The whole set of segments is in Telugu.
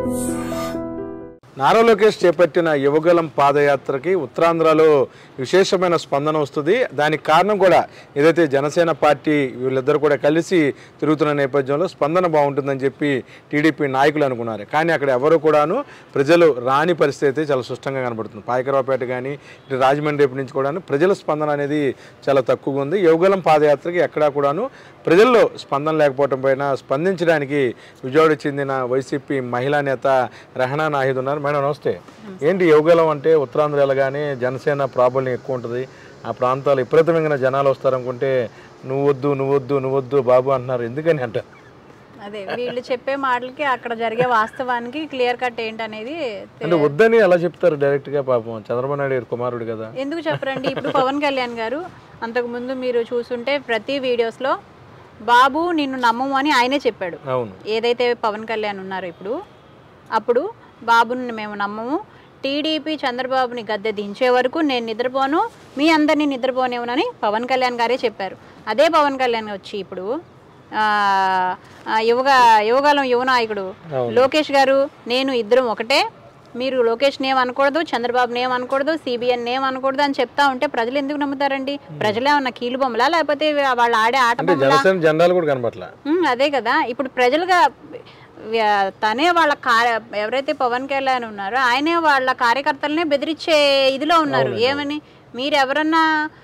నారా లోకేష్ చేపట్టిన యువగలం పాదయాత్రకి ఉత్తరాంధ్రలో విశేషమైన స్పందన వస్తుంది దానికి కారణం కూడా ఏదైతే జనసేన పార్టీ వీళ్ళిద్దరు కూడా కలిసి తిరుగుతున్న నేపథ్యంలో స్పందన బాగుంటుందని చెప్పి టీడీపీ నాయకులు అనుకున్నారు కానీ అక్కడ ఎవరు కూడాను ప్రజలు రాని పరిస్థితి అయితే చాలా స్పష్టంగా కనబడుతుంది పాయకరావుపేట కానీ ఇటు రాజమండ్రి వైపు నుంచి కూడాను ప్రజల స్పందన అనేది చాలా తక్కువగా ఉంది యువగలం పాదయాత్రకి ఎక్కడా కూడాను ప్రజల్లో స్పందన లేకపోవడం పైన స్పందించడానికి విజయవాడ చెందిన వైసీపీ మహిళా నేత రహనా నాహిద్ ఉన్నారు మేడం నమస్తే ఏంటి యువగలం అంటే ఉత్తరాంధ్ర వెళ్ళగానే జనసేన ప్రాబల్యం ఎక్కువ ఉంటుంది ఆ ప్రాంతాలు విపరీతమైన జనాలు వస్తారనుకుంటే నువ్వు వద్దు నువ్వు వద్దు నువ్వు వద్దు బాబు అంటున్నారు ఎందుకని అంట అదే వీళ్ళు చెప్పే మాటలకి అక్కడ జరిగే వాస్తవానికి క్లియర్ కట్ ఏంటనేది తె- అంటే వద్దని ఎలా చెప్తారు డైరెక్ట్గా పాపం చంద్రబాబు నాయుడు గారి కుమారుడు కదా ఎందుకు చెప్పరండి ఇప్పుడు పవన్ కళ్యాణ్ గారు అంతకుముందు మీరు చూసుంటే ప్రతి వీడియోస్లో బాబు నిన్ను నమ్మము అని ఆయనే చెప్పాడు అవును ఏదైతే పవన్ కళ్యాణ్ ఉన్నారో ఇప్పుడు అప్పుడు బాబుని మేము నమ్మము టీడీపీ చంద్రబాబుని గద్దె దించే వరకు నేను నిద్రపోను మీ అందరినీ నిద్రపోనేవునని పవన్ కళ్యాణ్ గారే చెప్పారు అదే పవన్ కళ్యాణ్ వచ్చి ఇప్పుడు ఆ, ఆ, యువగా యువగాలం యువ నాయకుడు లోకేష్ గారు నేను ఇద్దరం ఒకటే మీరు లోకేష్ నేమ్ అనకూడదు చంద్రబాబు నేమ్ అనకూడదు సిబిఎన్ నేమ్ అనకూడదు అని చెప్తా ఉంటే ప్రజలు ఎందుకు నమ్ముతారండి ప్రజలు ఏమన్నా కీలు బొమ్మలా లేకపోతే వాళ్ళు ఆడే ఆట అంటే బొమ్మలా జనసేన జెండాలు కూడా కనపట్ల ఉమ్, అదే కదా ఇప్పుడు ప్రజలుగా వ్య- తనే వాళ్ళ కార్య ఎవరైతే పవన్ కళ్యాణ్ ఉన్నారో ఆయనే వాళ్ళ కార్యకర్తలనే బెదిరించే ఇదిలో ఉన్నారు ఏమని మీరు ఎవరన్నా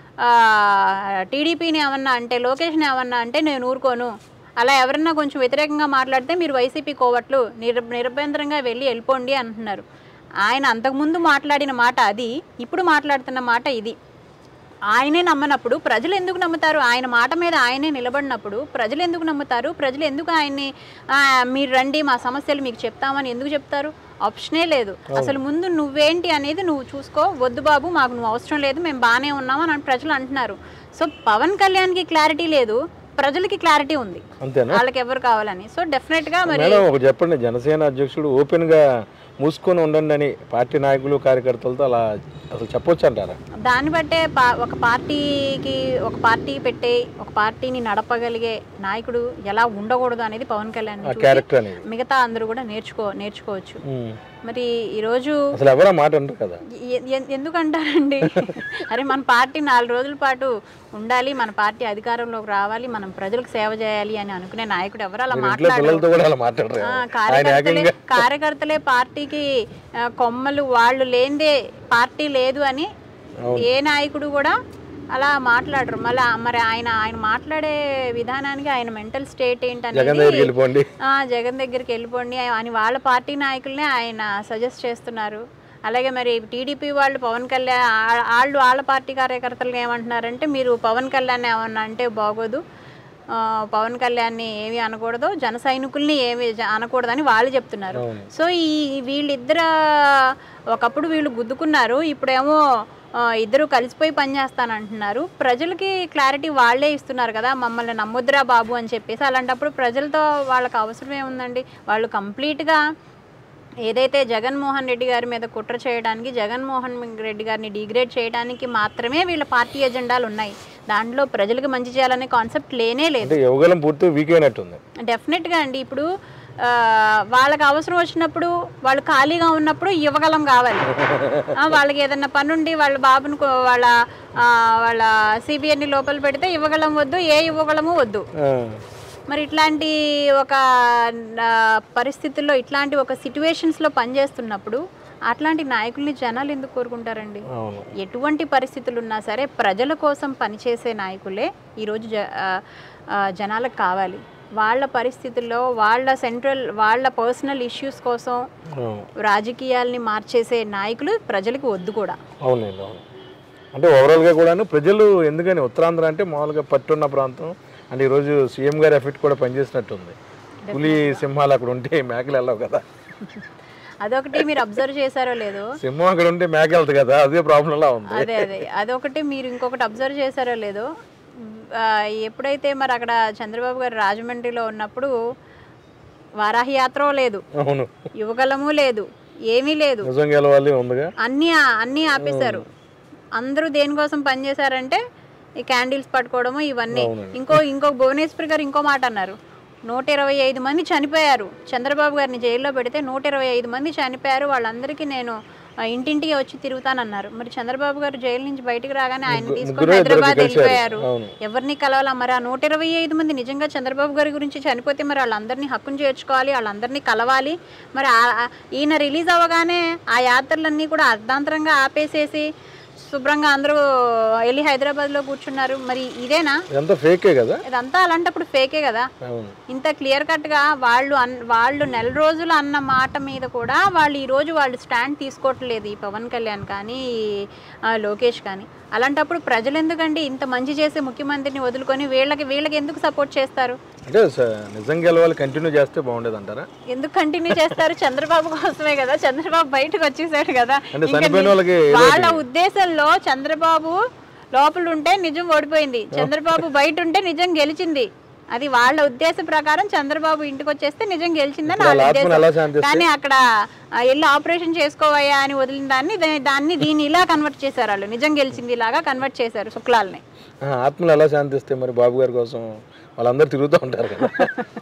టీడీపీని ఏమన్నా అంటే లోకేష్ని ఏమన్నా అంటే నేను ఊరుకోను అలా ఎవరన్నా కొంచెం వ్యతిరేకంగా మాట్లాడితే మీరు వైసీపీ కోవట్లు నిర నిరభ్యంతరంగా వెళ్ళి వెళ్ళిపోండి అంటున్నారు ఆయన అంతకుముందు మాట్లాడిన మాట అది ఇప్పుడు మాట్లాడుతున్న మాట ఇది ఆయనే నమ్మనప్పుడు ప్రజలు ఎందుకు నమ్ముతారు ఆయన మాట మీద ఆయనే నిలబడినప్పుడు ప్రజలు ఎందుకు నమ్ముతారు ప్రజలు ఎందుకు ఆయన్ని "ఆ, మీరు రండి మా సమస్యలు మీకు చెప్తామని ఎందుకు చెప్తారు ఆప్షనే లేదు అసలు ముందు నువ్వేంటి అనేది నువ్వు చూసుకో వద్దు బాబు మాకు నువ్వు అవసరం లేదు మేము బాగానే ఉన్నాము అని ప్రజలు అంటున్నారు సో పవన్ కళ్యాణ్కి క్లారిటీ లేదు ప్రజలకి క్లారిటీ ఉంది అంతేనా వాళ్ళకి ఎవరు కావాలని సో డెఫినెట్గా మరి మేడం ఒక చెప్పండి జనసేన అధ్యక్షుడు ఓపెన్ గా మూసుకొని ఉండండి అని పార్టీ నాయకులు కార్యకర్తలతో అలా అసలు చెప్పొచ్చు అంటారా దాన్ని బట్టే పా- ఒక పార్టీకి ఒక పార్టీ పెట్టే ఒక పార్టీని నడపగలిగే నాయకుడు ఎలా ఉండకూడదు అనేది పవన్ కళ్యాణ్ ఆ క్యారెక్టర్ అనేది మిగతా అందరూ కూడా నేర్చుకో నేర్చుకోవచ్చు ఉమ్. మరి ఈరోజు అసలు ఎవరా మాట అంటారు కదా ఎ- ఎ- ఎందుకంటారండి అరే మన పార్టీ నాలుగు రోజుల పాటు ఉండాలి మన పార్టీ అధికారంలోకి రావాలి మనం ప్రజలకు సేవ చేయాలి అని అనుకునే నాయకుడు ఎవరు అలా ఇంట్లో మాట్లాడరు పిల్లలతో కూడా అలా మాట్లాడరు ఆ, ఆయన కార్యకర్తలే ఏకంగా కార్యకర్తలే పార్టీకి ఆ, కొమ్మలు వాళ్ళు లేనిదే పార్టీ లేదు అని ఏ నాయకుడు కూడా అలా మాట్లాడరు మళ్ళీ మరి ఆయన ఆయన మాట్లాడే విధానానికి ఆయన మెంటల్ స్టేట్ జగన్ ఏంటనేది దగ్గరికి వెళ్ళిపోండి ఆ, జగన్ దగ్గరికి వెళ్ళిపోండి అని వాళ్ళ పార్టీ నాయకులనే ఆయన సజెస్ట్ చేస్తున్నారు అలాగే మరి టీడీపీ వాళ్ళు పవన్ కళ్యాణ్ ఆ- వాళ్ళు వాళ్ళ పార్టీ కార్యకర్తలు ఏమంటున్నారంటే మీరు పవన్ కళ్యాణ్ ఏమన్నా అంటే బాగోదు ఆ, పవన్ కళ్యాణ్ని ఏమి అనకూడదు జన సైనికుల్ని ఏమి జ- అనకూడదని వాళ్ళు చెప్తున్నారు సో ఈ వీళ్ళిద్దరు ఒకప్పుడు వీళ్ళు గుద్దుకున్నారు ఇప్పుడేమో ఆ, ఇద్దరు కలిసిపోయి పనిచేస్తానంటున్నారు ప్రజలకి క్లారిటీ వాళ్ళే ఇస్తున్నారు కదా మమ్మల్ని నమ్ముద్రా బాబు అని చెప్పేసి అలాంటప్పుడు ప్రజలతో వాళ్ళకి అవసరం ఏముందండి వాళ్ళు కంప్లీట్గా ఏదైతే జగన్మోహన్ రెడ్డి గారి మీద కుట్ర చేయడానికి జగన్మోహన్ రెడ్డి గారిని డిగ్రేడ్ చేయడానికి మాత్రమే వీళ్ళ పార్టీ ఎజెండాలు ఉన్నాయి దాంట్లో ప్రజలకు మంచి చేయాలనే కాన్సెప్ట్ లేనే లేదు అంటే యువగలం పూర్తి వీక్ అయినట్టుంది డెఫినెట్గా అండి ఇప్పుడు ఆ, వాళ్ళకి అవసరం వచ్చినప్పుడు వాళ్ళు ఖాళీగా ఉన్నప్పుడు ఇవ్వగలం కావాలి ఆ, వాళ్ళకి ఏదన్నా పని ఉండి వాళ్ళ బాబుని కో- వాళ్ళ ఆ, వాళ్ళ సిబిఐని లోపల పెడితే ఇవ్వగలం వద్దు ఏ ఇవ్వగలము వద్దు ఆ, మరి ఇట్లాంటి ఒక ఆ, పరిస్థితుల్లో ఇట్లాంటి ఒక సిట్యువేషన్స్లో పనిచేస్తున్నప్పుడు అట్లాంటి నాయకుల్ని జనాలు ఎందుకు కోరుకుంటారండి అవును ఎటువంటి పరిస్థితులు ఉన్నా సరే ప్రజల కోసం పనిచేసే నాయకులే ఈరోజు జ ఆ, ఆ, జనాలకు కావాలి వాళ్ళ పరిస్థితుల్లో వాళ్ళ సెంట్రల్ వాళ్ళ పర్సనల్ ఇష్యూస్ కోసం అవును రాజకీయాల్ని మార్చేసే నాయకులు ప్రజలకు వద్దు కూడా అవునండి అవును అంటే ఓవరాల్గా కూడాను ప్రజలు ఎందుకని ఉత్తరాంధ్ర అంటే మామూలుగా పట్టున్న ప్రాంతం అంటే ఈరోజు సీఎం గారి ఎఫెక్ట్ కూడా పనిచేసినట్టుంది పులి సింహాలు అక్కడ ఉంటే మేకలు వెళ్ళవు కదా అదొకటి మీరు అబ్జర్వ్ చేశారో లేదో సింహం అక్కడ ఉంటే మేక వెళ్తుంది కదా అదే ప్రాబ్లంలా ఉంది అదే అదే అదొకటి మీరు ఇంకొకటి అబ్జర్వ్ చేశారో లేదో ఆ, ఎప్పుడైతే మరి అక్కడ చంద్రబాబు గారు రాజమండ్రిలో ఉన్నప్పుడు వారాహి యాత్ర లేదు అవును యువగలము లేదు ఏమీ లేదు నిజం గెలవాలి ఉందిగా అన్నీ అన్నీ ఆపేశారు అందరూ దేనికోసం పనిచేశారంటే ఈ క్యాండిల్స్ పట్టుకోవడము ఇవన్నీ ఇంకో ఇంకో భువనేశ్వర్ గారు ఇంకో మాట అన్నారు నూట ఇరవై ఐదు మంది చనిపోయారు చంద్రబాబు గారిని జైల్లో పెడితే నూట ఇరవై ఐదు మంది చనిపోయారు వాళ్ళందరికీ నేను ఆ, ఇంటింటికి వచ్చి తిరుగుతానన్నారు మరి చంద్రబాబు గారు జైలు నుంచి బయటికి రాగానే ఆయన తీసుకొని ముగ్గురు ఇద్దరు హైదరాబాద్ కలిశారు. వెళ్ళిపోయారు అవును. ఎవరిని కలవాలా మరి ఆ నూట ఇరవై ఐదు మంది నిజంగా చంద్రబాబు గారి గురించి చనిపోతే మరి వాళ్ళందరినీ హక్కును చేర్చుకోవాలి వాళ్ళందరినీ కలవాలి మరి ఆ- ఆ- ఈయన రిలీజ్ అవ్వగానే ఆ యాత్రలన్నీ కూడా అర్ధాంతరంగా ఆపేసేసి శుభ్రంగా అందరూ వెళ్ళి హైదరాబాద్లో కూర్చున్నారు మరి ఇదేనా ఇదంతా ఫేకే కదా ఇదంతా అలాంటప్పుడు ఫేకే కదా అవును ఇంత క్లియర్ కట్గా వాళ్ళు అన్ వాళ్ళు నెల రోజులు అన్న మాట మీద కూడా వాళ్ళు ఈ రోజు వాళ్ళు స్టాండ్ తీసుకోవట్లేదు ఈ పవన్ కళ్యాణ్ కానీ ఈ, ఆ, లోకేష్ కానీ అలాంటప్పుడు ప్రజలు ఎందుకండి ఇంత మంచి చేసే ముఖ్యమంత్రిని వదులుకొని వీళ్ళకి వీళ్ళకి ఎందుకు సపోర్ట్ చేస్తారు అంటే స- నిజం గెలవాలి కంటిన్యూ చేస్తే బాగుండేది అంటారా ఎందుకు కంటిన్యూ చేస్తారు చంద్రబాబు కోసమే కదా చంద్రబాబు బయటకు వచ్చేసాడు కదా అంటే ఇంకా చనిపోయిన ని- వాళ్ళకి వాళ్ళ ఉద్దేశంలో చంద్రబాబు లోపల ఉంటే నిజం ఓడిపోయింది చంద్రబాబు బయట ఉంటే నిజం గెలిచింది అది వాళ్ళ ఉద్దేశ ప్రకారం చంద్రబాబు ఇంటికి వచ్చేస్తే నిజం గెలిచిందని వాళ్ళ వాళ్ళ ఆత్మను ఉద్దేశం ఎలా శాంతిస్తే కానీ అక్కడ ఆ, వెళ్ళి ఆపరేషన్ చేసుకోవయ్యా అని వదిలిన దాన్ని దా- దాన్ని దీన్ని ఇలా కన్వర్ట్ చేశారు వాళ్ళు నిజం గెలిచింది ఇలాగా కన్వర్ట్ చేశారు శుక్లాల్ని ఆ, ఆత్మలు ఎలా శాంతిస్తే మరి బాబు గారి కోసం వాళ్ళందరూ తిరుగుతూ ఉంటారు కదా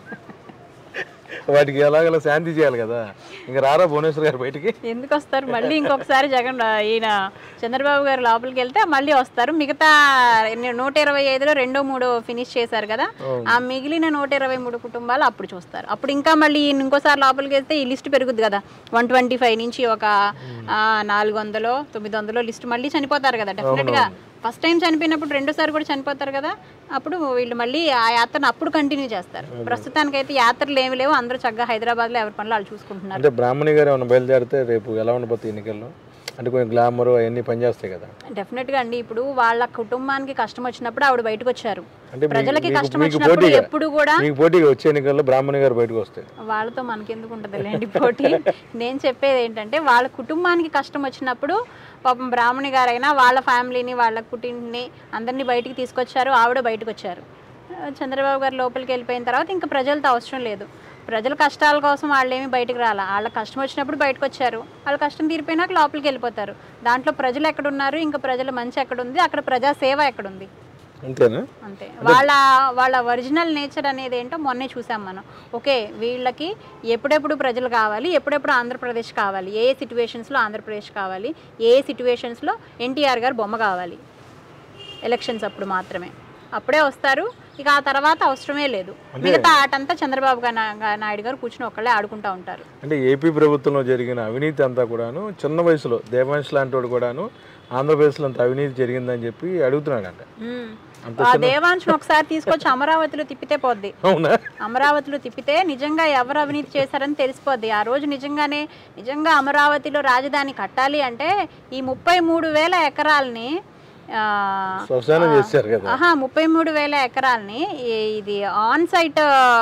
వాటికి ఎలాగలా శాంతి చేయాలి కదా ఇంకా రారా భువనేశ్వర్ గారు బయటికి ఎందుకు వస్తారు మళ్ళీ ఇంకొకసారి జగన్ రా- ఈయన చంద్రబాబు గారు లోపలికి వెళ్తే మళ్ళీ వస్తారు మిగతా ఎన్ని- నూట ఇరవై ఐదులో రెండో మూడో ఫినిష్ చేశారు కదా ఆ మిగిలిన నూట ఇరవై మూడు కుటుంబాలు అప్పుడు చూస్తారు అప్పుడు ఇంకా మళ్ళీ ఈయన ఇంకోసారి లోపలికి వెళ్తే ఈ లిస్ట్ పెరుగుద్ది కదా వన్ ట్వంటీ ఫైవ్ నుంచి ఒక ఆ, నాలుగు వందలో తొమ్మిది వందలో లిస్ట్ మళ్ళీ చనిపోతారు కదా డెఫినెట్ గా ఫస్ట్ టైం చనిపోయినప్పుడు రెండోసారి కూడా చనిపోతారు కదా అప్పుడు వీళ్ళు మళ్ళీ ఆ యాత్రను అప్పుడు కంటిన్యూ చేస్తారు ప్రస్తుతానికైతే యాత్రలు ఏమి లేవు అందరూ చక్కగా హైదరాబాద్లో ఎవరి పనులు వాళ్ళు చూసుకుంటున్నారు అంటే బ్రాహ్మణి గారు ఏమైనా బయలుదేరితే రేపు ఎలా ఉండబోతుంది ఎన్నికల్లో అంటే కొంచెం గ్లామర్ అవన్నీ పనిచేస్తాయి కదా డెఫినెట్ గా అండి ఇప్పుడు వాళ్ళ కుటుంబానికి కష్టం వచ్చినప్పుడు ఆవిడ బయటకు వచ్చారు అంటే మీ- ప్రజలకి మీకు- కష్టం మీకు వచ్చినప్పుడు పోటీగా ఎప్పుడు కూడా మీకు పోటీగా వచ్చే ఎన్నికల్లో బ్రాహ్మణి గారు బయటకు వస్తాయి వాళ్ళతో మనకెందుకు ఉంటుంది లేండి పోటీ నేను చెప్పేది ఏంటంటే వాళ్ళ కుటుంబానికి కష్టం వచ్చినప్పుడు పాపం బ్రాహ్మణి గారైనా వాళ్ళ ఫ్యామిలీని వాళ్ళ కుటుంబాన్ని అందరినీ బయటికి తీసుకొచ్చారు ఆవిడ బయటకు వచ్చారు ఆ, చంద్రబాబు గారు లోపలికి వెళ్ళిపోయిన తర్వాత ఇంకా ప్రజలతో అవసరం లేదు ప్రజల కష్టాల కోసం వాళ్ళు ఏమి బయటకు రాలా వాళ్ళ కష్టం వచ్చినప్పుడు బయటకు వచ్చారు వాళ్ళ కష్టం తీరిపోయినాక లోపలికి వెళ్ళిపోతారు దాంట్లో ప్రజలు ఎక్కడున్నారు ఇంకా ప్రజల మంచి ఎక్కడుంది అక్కడ ప్రజా సేవ ఎక్కడుంది అంతేనా అంతే వాళ్ళ వాళ్ళ ఒరిజినల్ నేచర్ అనేది ఏంటో మొన్నే చూసాం మనం ఓకే వీళ్ళకి ఎప్పుడెప్పుడు ప్రజలు కావాలి ఎప్పుడెప్పుడు ఆంధ్రప్రదేశ్ కావాలి ఏ ఏ సిచ్యువేషన్స్లో ఆంధ్రప్రదేశ్ కావాలి ఏ ఏ సిచ్యువేషన్స్లో ఎన్టీఆర్ గారు బొమ్మ కావాలి ఎలక్షన్స్ అప్పుడు మాత్రమే అప్పుడే వస్తారు ఇక ఆ తర్వాత అవసరమే లేదు మిగతా ఆటంతా చంద్రబాబు గా- నా- నాయుడు గారు కూర్చుని ఒక్కళ్ళే ఆడుకుంటా ఉంటారు అంటే ఏపీ ప్రభుత్వంలో జరిగిన అవినీతి అంతా కూడాను చిన్న వయసులో దేవాంశ్ లాంటి వాడు కూడాను ఆంధ్రప్రదేశ్లో అంత అవినీతి జరిగిందని చెప్పి అడుగుతున్నాడంట మ్మ్. ఆ దేవాంశను ఒకసారి తీసుకొచ్చి అమరావతిలో తిప్పితే పోద్ది అవునా అమరావతిలో తిప్పితే నిజంగా ఎవరు అవినీతి చేశారని తెలిసిపోద్ది ఆ రోజు నిజంగానే నిజంగా అమరావతిలో రాజధాని కట్టాలి అంటే ఈ ముప్పై మూడు వేల ఎకరాలని ఆ, శ్మశానం చేశారు కదా ఆహా ముప్పై మూడు వేల ఎకరాలని ఈ- ఇది ఆన్ సైట్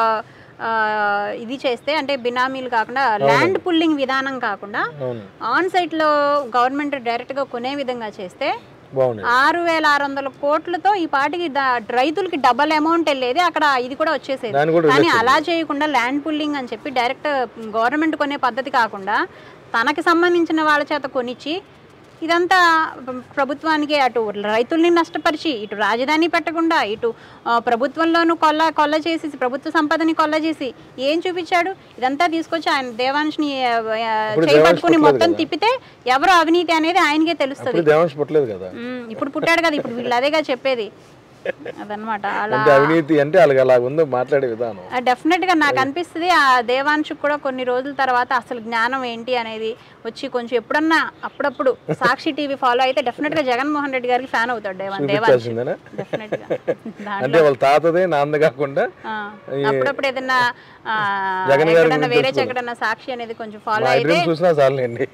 ఇది చేస్తే అంటే బినామీలు కాకుండా ల్యాండ్ పుల్లింగ్ విధానం కాకుండా అవును ఆన్ సైట్లో గవర్నమెంట్ డైరెక్ట్గా కొనే విధంగా చేస్తే బాగుంది ఆరు వేల ఆరు వందల కోట్లతో ఈ పాటికి ద- రైతులకి డబల్ అమౌంట్ వెళ్ళేది అక్కడ ఇది కూడా వచ్చేసేది దాన్ని కూడా కానీ అలా చేయకుండా ల్యాండ్ పుల్లింగ్ అని చెప్పి డైరెక్ట్ గవర్నమెంట్ కొనే పద్ధతి కాకుండా తనకి సంబంధించిన వాళ్ళ చేత కొనిచ్చి ఇదంతా ప్ర- ప్రభుత్వానికి అటు రైతుల్ని నష్టపరిచి ఇటు రాజధాని పెట్టకుండా ఇటు ఆ, ప్రభుత్వంలోనూ కొల్ల కొల్ల చేసి ప్రభుత్వ సంపదని కొల్ల చేసి ఏం చూపించాడు ఇదంతా తీసుకొచ్చి ఆయన దేవాంశ్ని ఆ, ఆ, చేయి పట్టుకుని మొత్తం తిప్పితే ఎవరు అవినీతి అనేది ఆయనకే తెలుస్తుంది ఇప్పుడు దేవాంశ్ పుట్టలేదు కదా మ్మ్. ఇప్పుడు పుట్టాడు కదా ఇప్పుడు వీళ్ళు అదేగా చెప్పేది అదనమాట అలా అంటే అవినీతి అంటే అలాగ అలా ఉందో మాట్లాడే విధానం డెఫినెట్ గా నాకు అనిపిస్తుంది ఆ దేవాంశుకు కూడా కొన్ని రోజుల తర్వాత అసలు జ్ఞానం ఏంటి అనేది వచ్చి కొంచెం ఎప్పుడన్నా అప్పుడప్పుడు సాక్షి టీవీ ఫాలో అయితే డెఫినెట్ గా జగన్మోహన్ రెడ్డి గారికి ఫ్యాన్ అవుతాడు దేవాన్ దేవాంశ్ చూపించాల్సిందేనా డెఫినెట్ గా దాంట్లో అంటే వాళ్ళ తాతదే నాంద కాకుండా ఆ, అప్పుడప్పుడు ఏదన్నా ఆ, జగన్ గారి ఎక్కడన్నా గురించి వేరే ఎక్కడన్నా సాక్షి అనేది కొంచెం ఫాలో మా అయితే ఇద్దరం చూసినా చాలండి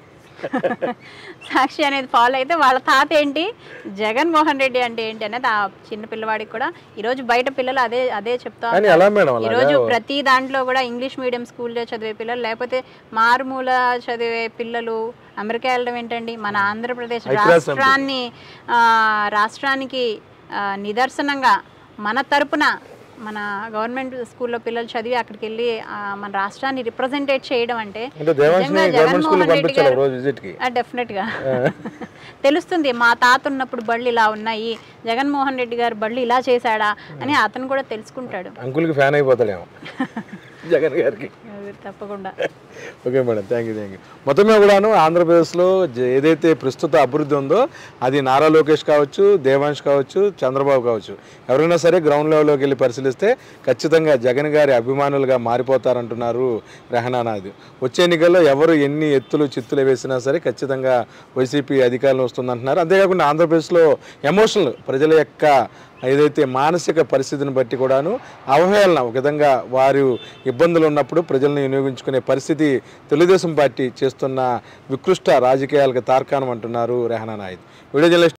సాక్షి అనేది ఫాలో అయితే వాళ్ళ తాత ఏంటి జగన్మోహన్ రెడ్డి అంటే ఏంటి అనేది ఆ చిన్న పిల్లవాడికి కూడా ఈరోజు బయట పిల్లలు అదే అదే చెప్తా కానీ ఎలా మేడం అలా ఈరోజు ప్రతి దాంట్లో కూడా ఇంగ్లీష్ మీడియం స్కూల్లో చదివే పిల్లలు లేకపోతే మారుమూల చదివే పిల్లలు అమెరికా వెళ్ళడం ఏంటండి మన ఆంధ్రప్రదేశ్ రాష్ట్రాన్ని ఆ, రాష్ట్రానికి ఆ, నిదర్శనంగా మన తరపున మన గవర్నమెంట్ స్కూల్లో పిల్లలు చదివి అక్కడికి వెళ్ళి ఆ, మన రాష్ట్రాన్ని రిప్రజెంటేట్ చేయడం అంటే అంటే దేవాంశ్ని నిజంగా గవర్నమెంట్ స్కూల్ జగన్మోహన్ రెడ్డి పంపించాలి గారు- రోజు విజిట్ కి డెఫినెట్గా తెలుస్తుంది మా తాత ఉన్నప్పుడు బళ్ళు ఇలా ఉన్నాయి జగన్మోహన్ రెడ్డి గారు బళ్ళు ఇలా చేశాడా అని అతను కూడా తెలుసుకుంటాడు అంకుల్కి ఫ్యాన్ అయిపోతాడేమో జగన్ గారికి అది తప్పకుండా okay madam thank you thank you మొత్తం మీద కూడాను ఆంధ్రప్రదేశ్లో జ- ఏదైతే ప్రస్తుత అభివృద్ధి ఉందో అది నారా లోకేష్ కావచ్చు దేవాంశ్ కావచ్చు చంద్రబాబు కావచ్చు ఎవరైనా సరే గ్రౌండ్ లెవెల్లోకి వెళ్ళి పరిశీలిస్తే ఖచ్చితంగా జగన్ గారి అభిమానులుగా మారిపోతారంటున్నారు రెహనానాది వచ్చే ఎన్నికల్లో ఎవరు ఎన్ని ఎత్తులు చిత్తులు వేసినా సరే ఖచ్చితంగా వైసీపీ అధికారంలో వస్తుందంటున్నారు అంతేకాకుండా ఆంధ్రప్రదేశ్లో ఎమోషనల్ ప్రజల యొక్క ఏదైతే మానసిక పరిస్థితిని బట్టి కూడాను అవహేళన ఒక విధంగా వారు ఇబ్బందులు ఉన్నప్పుడు ప్రజలను వినియోగించుకునే పరిస్థితి తెలుగుదేశం పార్టీ చేస్తున్న వికృష్ట రాజకీయాలకు తార్కాణం అంటున్నారు రెహనా నాయుడు వీడియో జర్నలిస్ట్